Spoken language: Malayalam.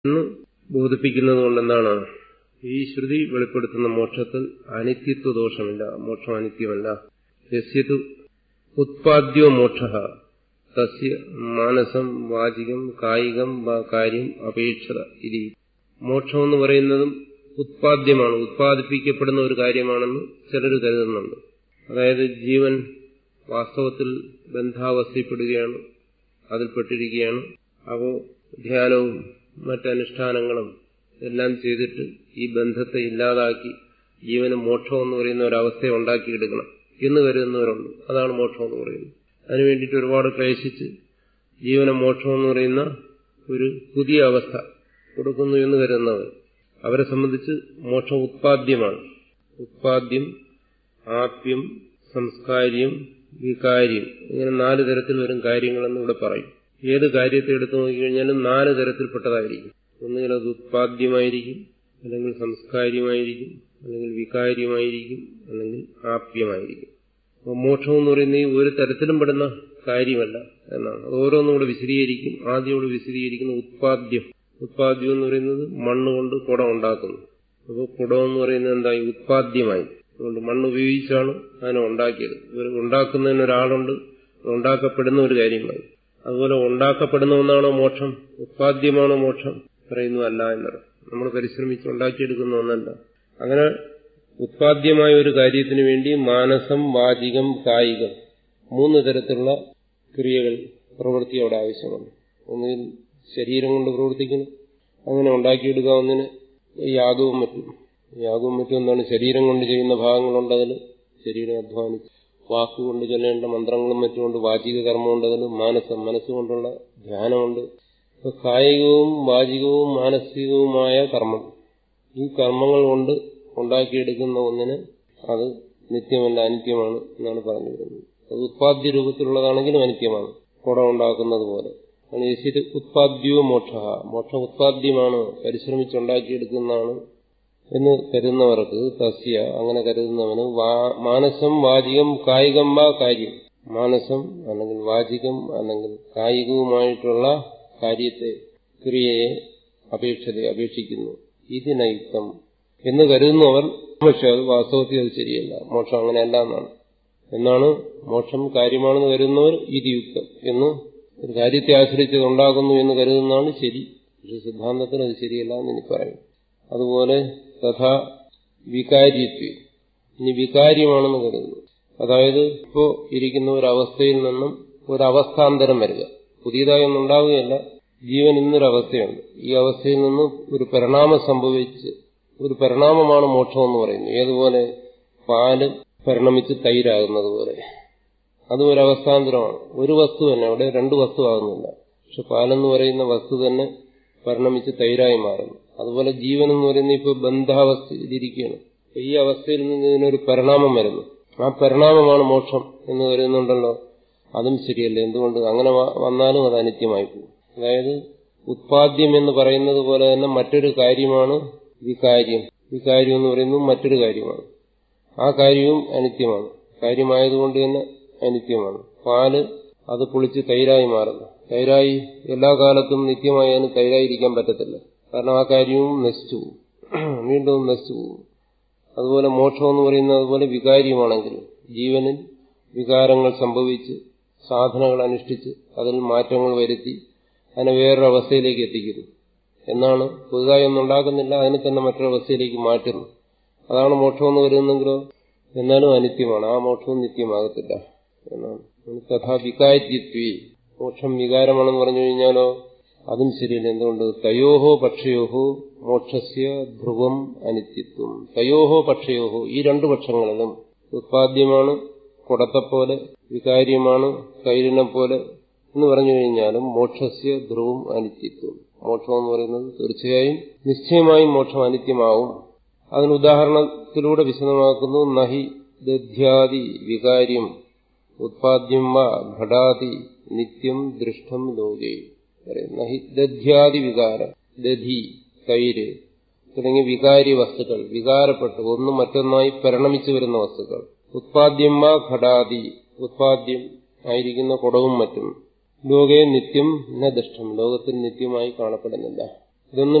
എന്ന് ബോധിപ്പിക്കുന്നത് കൊണ്ട് എന്താണ് ഈ ശ്രുതി വെളിപ്പെടുത്തുന്ന മോക്ഷത്തിൽ അനിത്യത്വ ദോഷമില്ല മോക്ഷം അനിത്യമല്ല യസ്യതു ഉത്പാദ്യോ മോക്ഷ തസ്യ മാനസം വാചികം കായികം വാ കാര്യം അപേക്ഷത ഇതി മോക്ഷം എന്ന് പറയുന്നതും ഉത്പാദ്യമാണ് ഉത്പാദിപ്പിക്കപ്പെടുന്ന ഒരു കാര്യമാണെന്ന് ചിലർ കരുതുന്നുണ്ട് അതായത് ജീവൻ വാസ്തവത്തിൽ ബന്ധാവസ്ഥപ്പെടുകയാണ് അതിൽപ്പെട്ടിരിക്കുകയാണ് അപ്പോൾ ധ്യാനവും മറ്റനുഷ്ഠാനങ്ങളും എല്ലാം ചെയ്തിട്ട് ഈ ബന്ധത്തെ ഇല്ലാതാക്കി ജീവന് മോക്ഷം എന്ന് പറയുന്ന ഒരവസ്ഥയെ ഉണ്ടാക്കിയെടുക്കണം എന്ന് കരുതുന്നവരുണ്ട് അതാണ് മോക്ഷം എന്ന് പറയുന്നത് അതിനു വേണ്ടിയിട്ട് ഒരുപാട് ക്ലേശിച്ച് ജീവന മോക്ഷം എന്ന് പറയുന്ന ഒരു പുതിയ അവസ്ഥ കൊടുക്കുന്നു എന്ന് കരുതുന്നവർ അവരെ സംബന്ധിച്ച് മോക്ഷം ഉത്പാദ്യമാണ് ഉത്പാദ്യം ആപ്യം സംസ്കാര്യം വികാര്യം ഇങ്ങനെ നാല് തരത്തിൽ വരും കാര്യങ്ങളെന്ന് ഇവിടെ പറയും ഏത് കാര്യത്തെ എടുത്തു നോക്കിക്കഴിഞ്ഞാലും നാല് തരത്തിൽപ്പെട്ടതായിരിക്കും ഒന്നുകിൽ അത് ഉത്പാദ്യമായിരിക്കും അല്ലെങ്കിൽ സംസ്കാര്യമായിരിക്കും അല്ലെങ്കിൽ വികാര്യമായിരിക്കും അല്ലെങ്കിൽ ആപ്യമായിരിക്കും അപ്പോൾ മോക്ഷം എന്ന് പറയുന്ന ഈ ഒരു തരത്തിലും പെടുന്ന കാര്യമല്ല എന്നാണ് അത് ഓരോന്നും കൂടെ വിശദീകരിക്കും ആദ്യം ഇവിടെ വിശദീകരിക്കുന്ന ഉത്പാദ്യം ഉത്പാദ്യം എന്ന് പറയുന്നത് മണ്ണ് കൊണ്ട് കുടം ഉണ്ടാക്കുന്നു അപ്പോൾ കുടം എന്ന് പറയുന്നത് എന്തായി ഉത്പാദ്യമായി അതുകൊണ്ട് മണ്ണ് ഉപയോഗിച്ചാണ് അതിനെ ഉണ്ടാക്കിയത് ഇവർ ഉണ്ടാക്കുന്നതിന് ഒരാളുണ്ട് ഉണ്ടാക്കപ്പെടുന്ന ഒരു കാര്യമായി അതുപോലെ ഉണ്ടാക്കപ്പെടുന്ന ഒന്നാണോ മോക്ഷം ഉത്പാദ്യമാണോ മോക്ഷം പറയുന്നു അല്ല എന്നത് നമ്മൾ പരിശ്രമിച്ച് ഉണ്ടാക്കിയെടുക്കുന്ന ഒന്നല്ല അങ്ങനെ ഉത്പാദ്യമായ ഒരു കാര്യത്തിന് വേണ്ടി മാനസം വാചികം കായികം മൂന്ന് തരത്തിലുള്ള ക്രിയകൾ പ്രവൃത്തി അവിടെ ആവശ്യമാണ് ഒന്നുകിൽ ശരീരം കൊണ്ട് പ്രവർത്തിക്കണം അങ്ങനെ ഉണ്ടാക്കിയെടുക്കാവുന്നതിന് യാഗവും മറ്റും യാഗവും മറ്റും എന്താണ് ശരീരം കൊണ്ട് ചെയ്യുന്ന ഭാഗങ്ങളുണ്ട് അതിൽ ശരീരം അധ്വാനിച്ച് വാക്കുകൊണ്ട് ചൊല്ലേണ്ട മന്ത്രങ്ങളും മറ്റുമുണ്ട് വാചിക കർമ്മമുണ്ട് അതിൽ മാനസം മനസ്സുകൊണ്ടുള്ള ധ്യാനമുണ്ട് ഇപ്പൊ കായികവും വാചികവും മാനസികവുമായ കർമ്മം ഈ കർമ്മങ്ങൾ കൊണ്ട് ഉണ്ടാക്കിയെടുക്കുന്ന ഒന്നിന് അത് നിത്യമല്ല അനിത്യമാണ് എന്നാണ് പറഞ്ഞു വരുന്നത് അത് ഉത്പാദ്യ രൂപത്തിലുള്ളതാണെങ്കിലും അനിത്യമാണ് കുടം ഉണ്ടാക്കുന്നത് പോലെ യേശുര് ഉത്പാദ്യവും മോക്ഷ മോക്ഷം ഉത്പാദ്യമാണ് പരിശ്രമിച്ചുണ്ടാക്കിയെടുക്കുന്നതാണ് എന്ന് കരുതുന്നവർക്ക് തസ്യ അങ്ങനെ കരുതുന്നവന് മാനസം വാചികം കായികം വാ കാര്യം മാനസം അല്ലെങ്കിൽ വാചികം അല്ലെങ്കിൽ കായികവുമായിട്ടുള്ള കാര്യത്തെ ക്രിയയെ അപേക്ഷത അപേക്ഷിക്കുന്നു ഇതിനയുക്തം എന്ന് കരുതുന്നവർ പക്ഷെ അത് വാസ്തവത്തിൽ അത് ശരിയല്ല മോക്ഷം അങ്ങനെയല്ല എന്നാണ് എന്നാണ് മോക്ഷം കാര്യമാണെന്ന് കരുതുന്നവർ ഇത് യുക്തം എന്ന് ഒരു കാര്യത്തെ ആശ്രയിച്ചത് ഉണ്ടാകുന്നു എന്ന് കരുതുന്നതാണ് ശരി പക്ഷെ സിദ്ധാന്തത്തിന് അത് ശരിയല്ല എന്ന് എനിക്ക് പറയും അതുപോലെ തഥാ വികാരിത്വം ഇനി വികാര്യമാണെന്ന് കരുതുന്നു അതായത് ഇപ്പോ ഇരിക്കുന്ന ഒരവസ്ഥയിൽ നിന്നും ഒരവസ്ഥാന്തരം വരിക പുതിയതായി ഒന്നും ഉണ്ടാവുകയല്ല ജീവൻ ഇന്നൊരവസ്ഥയുണ്ട് ഈ അവസ്ഥയിൽ നിന്ന് ഒരു പരിണാമം സംഭവിച്ച് ഒരു പരിണാമമാണ് മോക്ഷം എന്ന് പറയുന്നത് ഏതുപോലെ പാല് പരിണമിച്ച് തൈരാകുന്നത് പോലെ അതും ഒരു അവസ്ഥാന്തരമാണ് ഒരു വസ്തു തന്നെ അവിടെ രണ്ട് വസ്തു ആകുന്നില്ല പക്ഷെ പാലെന്ന് പറയുന്ന വസ്തു തന്നെ പരിണമിച്ച് തൈരായി മാറുന്നു അതുപോലെ ജീവൻ എന്ന് പറയുന്ന ഇപ്പോൾ ബന്ധാവസ്ഥയിലിരിക്കുകയാണ് ഈ അവസ്ഥയിൽ നിന്ന് ഇതിനൊരു പരിണാമം വരുന്നു ആ പരിണാമമാണ് മോക്ഷം എന്ന് കരുതുന്നുണ്ടല്ലോ അതും ശരിയല്ല എന്തുകൊണ്ട് അങ്ങനെ വന്നാലും അത് അനിത്യമായി പോകും അതായത് ഉത്പാദ്യം എന്ന് പറയുന്നത് പോലെ തന്നെ മറ്റൊരു കാര്യമാണ് വികാര്യം വികാര്യം എന്ന് പറയുന്നത് മറ്റൊരു കാര്യമാണ് ആ കാര്യവും അനിത്യമാണ് കാര്യമായതുകൊണ്ട് തന്നെ അനിത്യമാണ് പാല് അത് പൊളിച്ച് തൈരായി മാറുന്നു തൈരായി എല്ലാ കാലത്തും നിത്യമായി അതിന് തൈരായിരിക്കാൻ പറ്റത്തില്ല കാരണം ആ കാര്യവും നശിച്ചു പോകും വീണ്ടും നശിച്ചു പോകും അതുപോലെ മോക്ഷം എന്ന് പറയുന്നത് അതുപോലെ വികാര്യമാണെങ്കിൽ ജീവനിൽ വികാരങ്ങൾ സംഭവിച്ച് സാധനങ്ങൾ അനുഷ്ഠിച്ച് അതിൽ മാറ്റങ്ങൾ വരുത്തി അതിനെ വേറൊരു അവസ്ഥയിലേക്ക് എത്തിക്കുന്നു എന്നാണ് പുതുതായി ഒന്നും ഉണ്ടാക്കുന്നില്ല അതിനെ തന്നെ മറ്റൊരവസ്ഥയിലേക്ക് മാറ്റുന്നു അതാണ് മോക്ഷം എന്ന് കരുതുന്നെങ്കിലോ എന്നാലും അനിത്യമാണ് ആ മോക്ഷവും നിത്യമാകത്തില്ല എന്നാണ് തഥാ വികാര്യത്വി മോക്ഷം വികാരമാണെന്ന് പറഞ്ഞു കഴിഞ്ഞാലോ അതും ശരിയല്ല എന്തുകൊണ്ട് തയോഹോ പക്ഷയോഹോ മോക്ഷസ്യ ധ്രുവം അനിത്യത്വം തയോഹോ പക്ഷയോഹോ ഈ രണ്ടു പക്ഷങ്ങളിലും ഉത്പാദ്യമാണ് കുടത്തെപ്പോലെ വികാര്യമാണ് കൈരിനെ പോലെ എന്ന് പറഞ്ഞു കഴിഞ്ഞാലും മോക്ഷസ്യ ധ്രുവം അനിത്യത്വം മോക്ഷം എന്ന് പറയുന്നത് തീർച്ചയായും നിശ്ചയമായും മോക്ഷം അനിത്യമാവും അതിന് ഉദാഹരണത്തിലൂടെ വിശദമാക്കുന്നു നഹി ദധ്യാദി വികാര്യം ഉത്പാദ്യം വ ഘടാതി നിത്യം ദൃഷ്ടം ലോകേ നഹി ദധ്യാദി വികാരം ദധി തൈര് തുടങ്ങിയ വികാരി വസ്തുക്കൾ വികാരപ്പെട്ട് ഒന്നും മറ്റൊന്നായി പരിണമിച്ചു വരുന്ന വസ്തുക്കൾ ഉത്പാദ്യം വ ഘടാതി ഉത്പാദ്യം ആയിരിക്കുന്ന കുടവും മറ്റും ലോകെ നിത്യം ന ദൃഷ്ടം ലോകത്തിൽ നിത്യമായി കാണപ്പെടുന്നില്ല ഇതൊന്നും